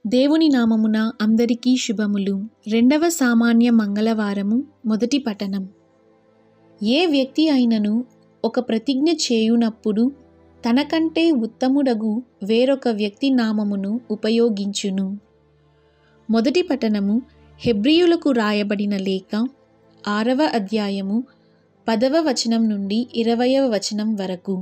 దేవుని నామమున అందరికీ శుభములు రెండవ సామాన్య మంగళవారము మొదటి పఠనం ఏ వ్యక్తి అయినను ఒక ప్రతిజ్ఞ చేయునప్పుడు తనకంటే ఉత్తముడగు వేరొక వ్యక్తి నామమును ఉపయోగించును మొదటి పఠనము హెబ్రియులకు రాయబడిన లేఖ ఆరవ అధ్యాయము పదవ వచనం నుండి ఇరవయవ వచనం వరకు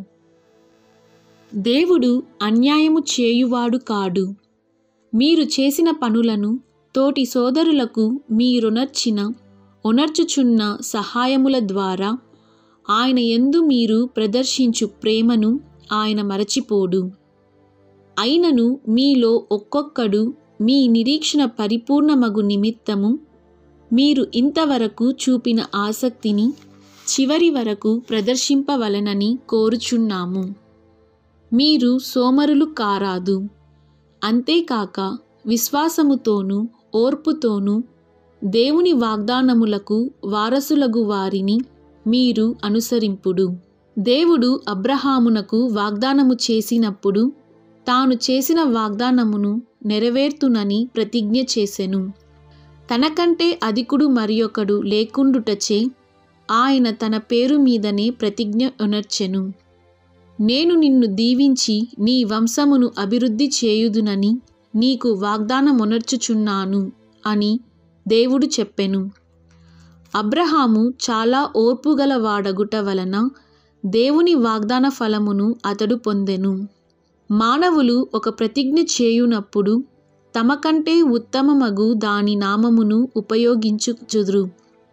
దేవుడు అన్యాయము చేయువాడు కాడు మీరు చేసిన పనులను తోటి సోదరులకు మీరొనర్చిన ఒనర్చుచున్న సహాయముల ద్వారా ఆయన ఎందు మీరు ప్రదర్శించు ప్రేమను ఆయన మరచిపోడు అయినను మీలో ఒక్కొక్కడు మీ నిరీక్షణ పరిపూర్ణమగు నిమిత్తము మీరు ఇంతవరకు చూపిన ఆసక్తిని చివరి వరకు ప్రదర్శింపవలనని కోరుచున్నాము మీరు సోమరులు కారాదు అంతేకాక విశ్వాసముతోనూ ఓర్పుతోనూ దేవుని వాగ్దానములకు వారసులగు వారిని మీరు అనుసరింపుడు దేవుడు అబ్రహామునకు వాగ్దానము చేసినప్పుడు తాను చేసిన వాగ్దానమును నెరవేర్తునని ప్రతిజ్ఞ చేసెను తనకంటే అధికుడు మరియొకడు లేకుండుటచే ఆయన తన పేరు మీదనే ప్రతిజ్ఞ ఉనర్చెను నేను నిన్ను దీవించి నీ వంశమును అభివృద్ధి చేయుదునని నీకు వాగ్దానమునర్చుచున్నాను అని దేవుడు చెప్పెను అబ్రహాము చాలా ఓర్పుగల వాడగుట వలన దేవుని వాగ్దాన ఫలమును అతడు పొందెను మానవులు ఒక ప్రతిజ్ఞ చేయునప్పుడు తమ కంటే ఉత్తమమగు దాని నామమును ఉపయోగించుచుదురు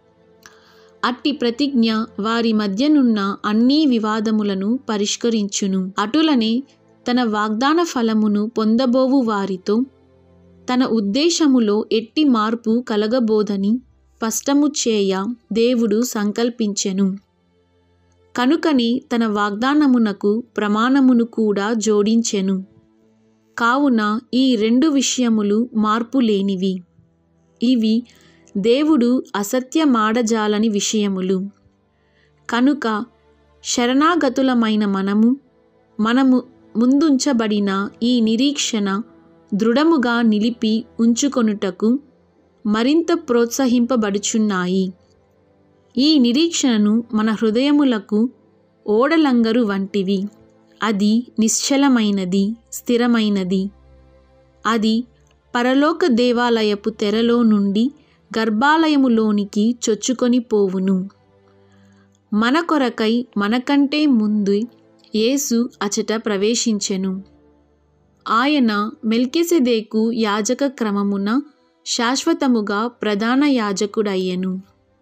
అట్టి ప్రతిజ్ఞ వారి మధ్యనున్న అన్ని వివాదములను పరిష్కరించును అటులనే తన వాగ్దాన ఫలమును పొందబోవు వారితో తన ఉద్దేశములో ఎట్టి మార్పు కలగబోదని స్పష్టము చేయ దేవుడు సంకల్పించెను కనుకనే తన వాగ్దానమునకు ప్రమాణమును కూడా జోడించెను కావున ఈ రెండు విషయములు మార్పు లేనివి ఇవి దేవుడు అసత్యమాడజాలని విషయములు కనుక శరణాగతులమైన మనము మనము ముందుంచబడిన ఈ నిరీక్షణ దృఢముగా నిలిపి ఉంచుకొనుటకు మరింత ప్రోత్సహింపబడుచున్నాయి ఈ నిరీక్షణను మన హృదయములకు ఓడలంగరు వంటివి అది నిశ్చలమైనది స్థిరమైనది అది పరలోక దేవాలయపు తెరలో నుండి గర్భాలయములోనికి చొచ్చుకొని పోవును మన కొరకై మనకంటే ముందు యేసు అచట ప్రవేశించెను ఆయన మెల్కెసెదేకు యాజక క్రమమున శాశ్వతముగా ప్రధాన యాజకుడయ్యెను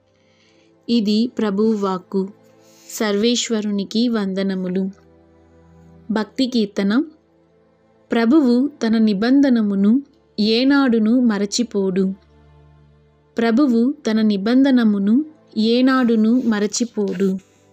ఇది ప్రభువాక్కు సర్వేశ్వరునికి వందనములు భక్తి కీర్తన ప్రభువు తన నిబంధనమును ఏనాడును మరచిపోడు ప్రభువు తన నిబంధనమును ఏనాడును మరచిపోడు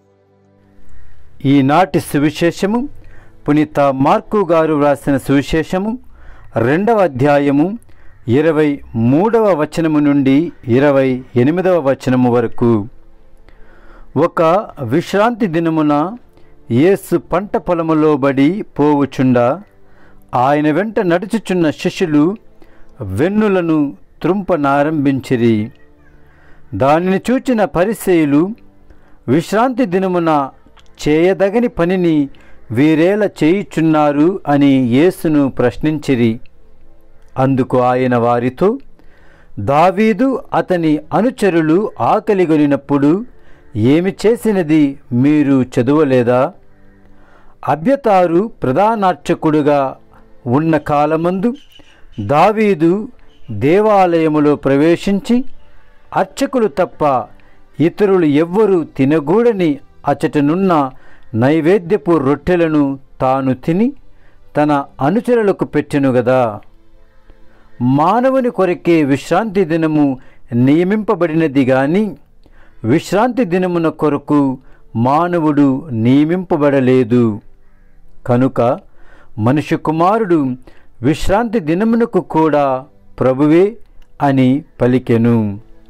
ఈనాటి సువిశేషము పునీత మార్కు గారు వ్రాసిన సువిశేషము రెండవ అధ్యాయము ఇరవై మూడవ వచనము నుండి ఇరవై ఎనిమిదవ వచనము వరకు ఒక విశ్రాంతి దినమున యేసు పంట పొలములో బడి పోవుచుండా ఆయన వెంట నడుచుచున్న శిష్యులు వెన్నులను త్రుంపనారంభించిరి దానిని చూచిన పరిసేయులు విశ్రాంతి దినమున చేయదగని పనిని వీరేల చేయుచున్నారు అని యేసును ప్రశ్నించిరి అందుకు ఆయన వారితో దావీదు అతని అనుచరులు ఆకలిగొనినప్పుడు ఏమి చేసినది మీరు చదువలేదా అభ్యతారు ప్రధానార్చకుడుగా ఉన్న కాలమందు దావీదు దేవాలయములో ప్రవేశించి అర్చకులు తప్ప ఇతరులు ఎవ్వరూ తినగూడని అచటనున్న నైవేద్యపు రొట్టెలను తాను తిని తన అనుచరులకు పెట్టెను గదా మానవుని కొరకే విశ్రాంతి దినము నియమింపబడినది గాని విశ్రాంతి దినమున కొరకు మానవుడు నియమింపబడలేదు కనుక మనుష్య కుమారుడు విశ్రాంతి దినమునకు కూడా ప్రభువే అని పలికెను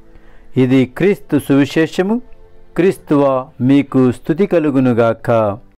ఇది క్రీస్తు సువిశేషము క్రీస్తువ మీకు స్థుతి కలుగునుగాక